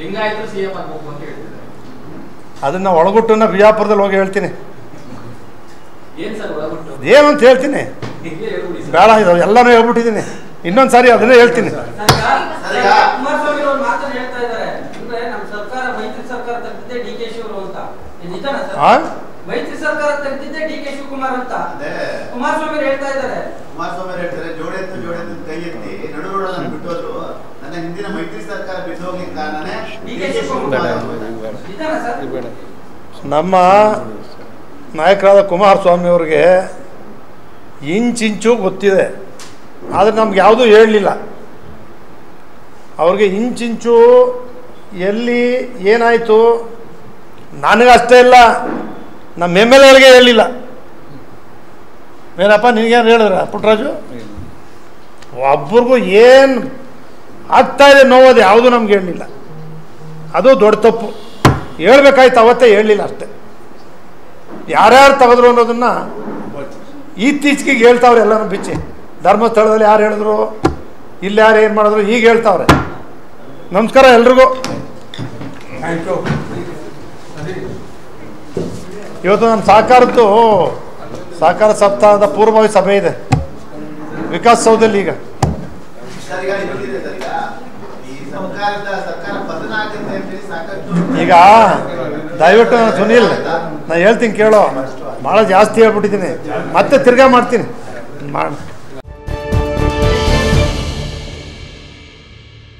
ಲಿಂಗಾಯತರು ಸಿಎಂ ಆಗ್ಬೇಕು ಅಂತ ಹೇಳ್ತಿದ್ದಾರೆ ಅದನ್ನು ಒಳಗುಟ್ಟನ್ನ ಬಿಜಾಪುರದಲ್ಲಿ ಹೋಗಿ ಹೇಳ್ತೀನಿ ಏನ್ ಸರ್ ಒಳಬಿಟ್ಟು ಏನು ಅಂತ ಹೇಳ್ತೀನಿ ಹಿಂಗೆ ಹೇಳ್ಬಿಡಿ ಸರ್. ಬೇಡ ಇದು ಎಲ್ಲನೂ ಹೇಳ್ಬಿಟ್ಟಿದ್ದೀನಿ ಇನ್ನೊಂದು ಸಾರಿ ಅದನ್ನೇ ಹೇಳ್ತೀನಿ ಕುಮಾರಸ್ವಾಮಿ ಅವರು ಮಾತನ್ನ ಹೇಳ್ತಾ ಇದ್ದಾರೆ ಅಂದ್ರೆ ನಮ್ಮ ಸರ್ಕಾರ ಮೈತ್ರಿ ಸರ್ಕಾರ ತೆಗ್ದಿದ್ದೆ ಡಿ ಕೆ ಶಿವರು ಅಂತ ಇದು ನಿಜಾನ ಸರ್ ಆ ಮೈತ್ರಿ ಸರ್ಕಾರ ತೆಗ್ದಿದ್ದೆ ಡಿ ಕೆ ಶಿವಕುಮಾರ್ ಅಂತ ಅದೇ ಕುಮಾರಸ್ವಾಮಿ ಅವ್ರು ಹೇಳ್ತಾ ಇದ್ದಾರೆ ಕುಮಾರಸ್ವಾಮಿ ಅವ್ರು ಹೇಳ್ತಾರೆ ಜೋಡೆತ್ತು ಜೋಡೆತ್ತು ಕೈ ಎತ್ತಿ ನಡು ರೋಡನ್ನು ಬಿಟ್ಟೋದ್ರು ನನ್ನ ಹಿಂದಿನ ಮೈತ್ರಿ ಸರ್ಕಾರ ಬಿದ್ದು ಹೋಗ್ಲಿಕ್ಕೆ ಕಾರಣನೇ D D K K Shivakumar Shivakumar ಅವರು. ನಿಜಾನ ಸರ್ ನಮ್ಮ ನಾಯಕರಾದ ಕುಮಾರಸ್ವಾಮಿ ಅವ್ರಿಗೆ ಇಂಚಿಂಚು ಗೊತ್ತಿದೆ ಆದರೆ ನಮ್ಗೆ ಯಾವುದೂ ಹೇಳಲಿಲ್ಲ ಅವ್ರಿಗೆ ಇಂಚಿಂಚು ಎಲ್ಲಿ ಏನಾಯಿತು ನನಗಷ್ಟೇ ಇಲ್ಲ ನಮ್ಮ ಎಮ್ ಎಲ್ ಎಲ್ಗೆ ಹೇಳಲಿಲ್ಲ ಏನಪ್ಪ ನಿನಗೇನು ಹೇಳಿದ್ರ ಪುಟ್ಟರಾಜು ಒಬ್ರಿಗೂ ಏನು ಆಗ್ತಾ ಇದೆ ನೋವೋದು ಯಾವುದೂ ನಮ್ಗೆ ಹೇಳಲಿಲ್ಲ ಅದು ದೊಡ್ಡ ತಪ್ಪು ಹೇಳ್ಬೇಕಾಯ್ತು ಅವತ್ತೇ ಹೇಳಲಿಲ್ಲ ಅಷ್ಟೆ ಯಾರ್ಯಾರು ತೆಗೆದ್ರು ಅನ್ನೋದನ್ನು ಇತ್ತೀಚೆಗೆ ಹೇಳ್ತಾವ್ರೆ ಎಲ್ಲನೂ ಬಿಚ್ಚಿ ಧರ್ಮಸ್ಥಳದಲ್ಲಿ ಯಾರು ಹೇಳಿದ್ರು ಇಲ್ಲಿ ಯಾರು ಏನು ಮಾಡಿದ್ರು ಈಗ ಹೇಳ್ತಾವ್ರೆ ನಮಸ್ಕಾರ ಎಲ್ರಿಗೂ ಇವತ್ತು ನಮ್ಮ ಸಹಕಾರದ್ದು ಸಹಕಾರ ಸಪ್ತಾಹದ ಪೂರ್ವಭಾವಿ ಸಭೆ ಇದೆ ವಿಕಾಸ್ ಸೌಧಲ್ಲಿ ಈಗ ಸರ್, ಈಗ ಇನ್ನೊಂದಿದೆ ಸರ್, ಈಗ ಈ ಸರ್ಕಾರದ ಸರ್ಕಾರ ಪತನ ಆಗುತ್ತೆ ಅಂತೇಳಿ ಸಾಕಷ್ಟು ಈಗ ದಯವಿಟ್ಟು ನಾನು ಸುನೀಲ್ ನಾ ಹೇಳ್ತೀನಿ ಕೇಳೋ ಭಾಳ ಜಾಸ್ತಿ ಹೇಳ್ಬಿಟ್ಟಿದ್ದೀನಿ ಮತ್ತೆ ತಿರ್ಗಾ ಮಾಡ್ತೀನಿ ಮಾ